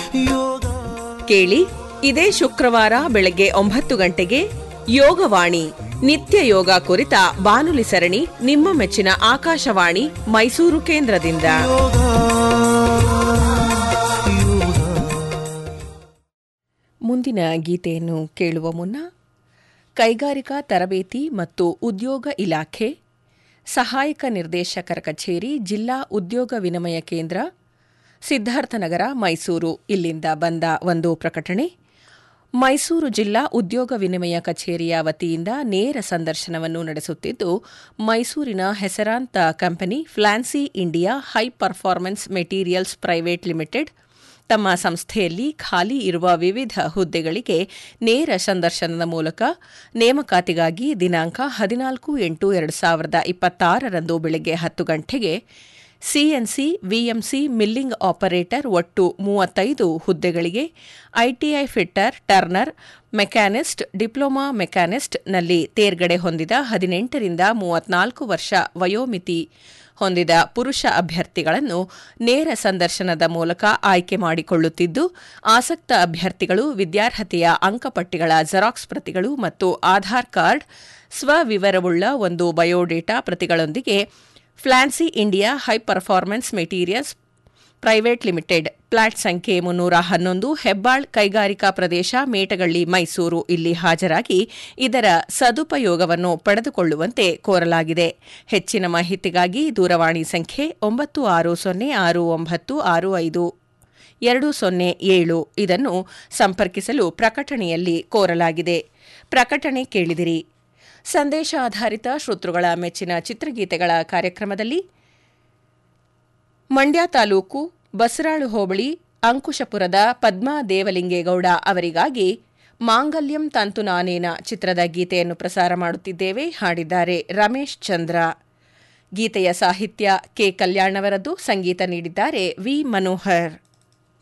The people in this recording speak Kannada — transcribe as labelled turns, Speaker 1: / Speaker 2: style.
Speaker 1: ಯೋಗ
Speaker 2: ಕೇಳಿ ಇದೇ ಶುಕ್ರವಾರ ಬೆಳಗ್ಗೆ ಒಂಬತ್ತು ಗಂಟೆಗೆ ಯೋಗವಾಣಿ ನಿತ್ಯ ಯೋಗ ಕುರಿತ ಬಾನುಲಿ ಸರಣಿ ನಿಮ್ಮ ಮೆಚ್ಚಿನ ಆಕಾಶವಾಣಿ ಮೈಸೂರು ಕೇಂದ್ರದಿಂದ
Speaker 1: ಯೋಗ ಯೋಗ
Speaker 2: ಮುಂದಿನ ಗೀತೆಯನ್ನು ಕೇಳುವ ಮುನ್ನ ಕೈಗಾರಿಕಾ ತರಬೇತಿ ಮತ್ತು ಉದ್ಯೋಗ ಇಲಾಖೆ ಸಹಾಯಕ ನಿರ್ದೇಶಕರ ಕಚೇರಿ ಜಿಲ್ಲಾ ಉದ್ಯೋಗ ವಿನಿಮಯ ಕೇಂದ್ರ ಸಿದ್ಧಾರ್ಥನಗರ ಮೈಸೂರು ಇಲ್ಲಿಂದ ಬಂದ ಒಂದು ಪ್ರಕಟಣೆ ಮೈಸೂರು ಜಿಲ್ಲಾ ಉದ್ಯೋಗ ವಿನಿಮಯ ಕಚೇರಿಯ ವತಿಯಿಂದ ನೇರ ಸಂದರ್ಶನವನ್ನು ನಡೆಸುತ್ತಿದ್ದು ಮೈಸೂರಿನ ಹೆಸರಾಂತ company Flansi India high performance materials private limited ತಮ್ಮ ಸಂಸ್ಥೆಯಲ್ಲಿ ಖಾಲಿ ಇರುವ ವಿವಿಧ ಹುದ್ದೆಗಳಿಗೆ ನೇರ ಸಂದರ್ಶನದ ಮೂಲಕ ನೇಮಕಾತಿಗಾಗಿ ದಿನಾಂಕ ಹದಿನಾಲ್ಕು ಎಂಟು ಎರಡು ಸಾವಿರದ ಇಪ್ಪತ್ತಾರರಂದು ಬೆಳಗ್ಗೆ ಹತ್ತು ಗಂಟೆಗೆ ಸಿಎನ್ಸಿ ವಿಎಂಸಿ ಮಿಲ್ಲಿಂಗ್ ಆಪರೇಟರ್ ಒಟ್ಟು ಮೂವತ್ತೈದು ಹುದ್ದೆಗಳಿಗೆ ITI fitter turner machinist diploma ಮೆಕ್ಯಾನಿಸ್ಟ್ನಲ್ಲಿ ತೇರ್ಗಡೆ ಹೊಂದಿದ ಹದಿನೆಂಟರಿಂದ ಮೂವತ್ನಾಲ್ಕು ವರ್ಷ ವಯೋಮಿತಿ ಹೊಂದಿದ ಪುರುಷ ಅಭ್ಯರ್ಥಿಗಳನ್ನು ನೇರ ಸಂದರ್ಶನದ ಮೂಲಕ ಆಯ್ಕೆ ಮಾಡಿಕೊಳ್ಳುತ್ತಿದ್ದು ಆಸಕ್ತ ಅಭ್ಯರ್ಥಿಗಳು ವಿದ್ಯಾರ್ಹತೆಯ ಅಂಕಪಟ್ಟಿಗಳ ಜೆರಾಕ್ಸ್ ಪ್ರತಿಗಳು ಮತ್ತು ಆಧಾರ್ ಕಾರ್ಡ್ ಸ್ವವಿವರವುಳ್ಳ ಒಂದು ಬಯೋಡೇಟಾ ಪ್ರತಿಗಳೊಂದಿಗೆ Flansi India high performance materials private limited plot ಸಂಖ್ಯೆ ಮುನ್ನೂರ ಹನ್ನೊಂದು ಹೆಬ್ಬಾಳ್ ಕೈಗಾರಿಕಾ ಪ್ರದೇಶ ಮೇಟಗಳ್ಳಿ ಮೈಸೂರು ಇಲ್ಲಿ ಹಾಜರಾಗಿ ಇದರ ಸದುಪಯೋಗವನ್ನು ಪಡೆದುಕೊಳ್ಳುವಂತೆ ಕೋರಲಾಗಿದೆ ಹೆಚ್ಚಿನ ಮಾಹಿತಿಗಾಗಿ ದೂರವಾಣಿ ಸಂಖ್ಯೆ ಒಂಬತ್ತು ಆರು ಸೊನ್ನೆ ಆರು ಒಂಬತ್ತು ಆರು ಐದು ಎರಡು ಸೊನ್ನೆ ಏಳು ಇದನ್ನು ಸಂಪರ್ಕಿಸಲು ಪ್ರಕಟಣೆಯಲ್ಲಿ ಕೋರಲಾಗಿದೆ ಪ್ರಕಟಣೆ ಕೇಳಿದಿರಿ ಸಂದೇಶ ಆಧಾರಿತ ಶ್ರೋತೃಗಳ ಮೆಚ್ಚಿನ ಚಿತ್ರಗೀತೆಗಳ ಕಾರ್ಯಕ್ರಮದಲ್ಲಿ ಮಂಡ್ಯ ತಾಲೂಕು ಬಸರಾಳು ಹೋಬಳಿ ಅಂಕುಶಪುರದ ಪದ್ಮಾ ದೇವಲಿಂಗೇಗೌಡ ಅವರಿಗಾಗಿ ಮಾಂಗಲ್ಯಂ ತಂತು ನಾನೇನ ಚಿತ್ರದ ಗೀತೆಯನ್ನು ಪ್ರಸಾರ ಮಾಡುತ್ತಿದ್ದೇವೆ ಹಾಡಿದ್ದಾರೆ ರಮೇಶ್ ಚಂದ್ರ ಗೀತೆಯ ಸಾಹಿತ್ಯ ಕೆ ಕಲ್ಯಾಣವರದ್ದು ಸಂಗೀತ ನೀಡಿದ್ದಾರೆ ವಿ ಮನೋಹರ್